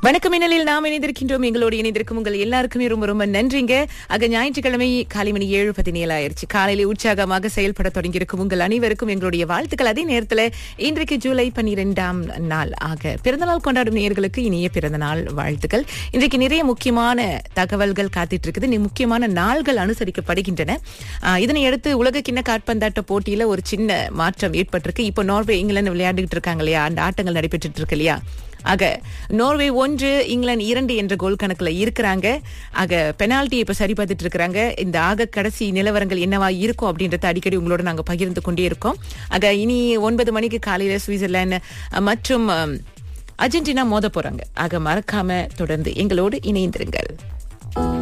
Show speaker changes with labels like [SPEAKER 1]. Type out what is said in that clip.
[SPEAKER 1] வணக்கம் மின்னலில் நாம் இணைந்திருக்கின்றோம் எங்களோடு இணைந்திருக்கும் உங்கள் எல்லாருக்குமே ரொம்ப ரொம்ப நன்றிங்க ஆக ஞாயிற்றுக்கிழமை காலை மணி ஏழு பதினேழு ஆயிருச்சு காலையில உற்சாகமாக செயல்பட தொடங்கியிருக்கும் உங்கள் அனைவருக்கும் எங்களுடைய வாழ்த்துக்கள் அதே நேரத்துல இன்றைக்கு ஜூலை பன்னிரெண்டாம் நாள் ஆக பிறந்தநாள் கொண்டாடும் நேயர்களுக்கு இனிய பிறந்தநாள் வாழ்த்துக்கள் இன்றைக்கு நிறைய முக்கியமான தகவல்கள் காத்துட்டு இருக்குது நி- முக்கியமான நாள்கள் அனுசரிக்கப்படுகின்றன ஆஹ், இதனை அடுத்து உலக கிண்ண காற்பந்தாட்ட போட்டியில ஒரு சின்ன மாற்றம் ஏற்பட்டிருக்கு இப்போ நார்வே இங்கிலாந்து விளையாடிட்டு இருக்காங்க இல்லையா அந்த ஆட்டங்கள் நடைபெற்றுட்டு இருக்கு இல்லையா ஆக நோர்வே ஒன்று இங்கிலாந்து இரண்டு என்ற கோல் கணக்குல இருக்கிறாங்க ஆக பெனால்டி இப்ப சரி பார்த்துட்டு இருக்கிறாங்க இந்த ஆக கடைசி நிலவரங்கள் என்னவா இருக்கும் அப்படின்றத அடிக்கடி உங்களோட நாங்க பகிர்ந்து கொண்டே இருக்கோம் ஆக இனி ஒன்பது மணிக்கு காலையில சுவிட்சர்லாந்து அஹ், மற்றும் அஹ், அர்ஜென்டினா மோத போறாங்க ஆக மறக்காம தொடர்ந்து எங்களோடு இணைந்திருங்கள்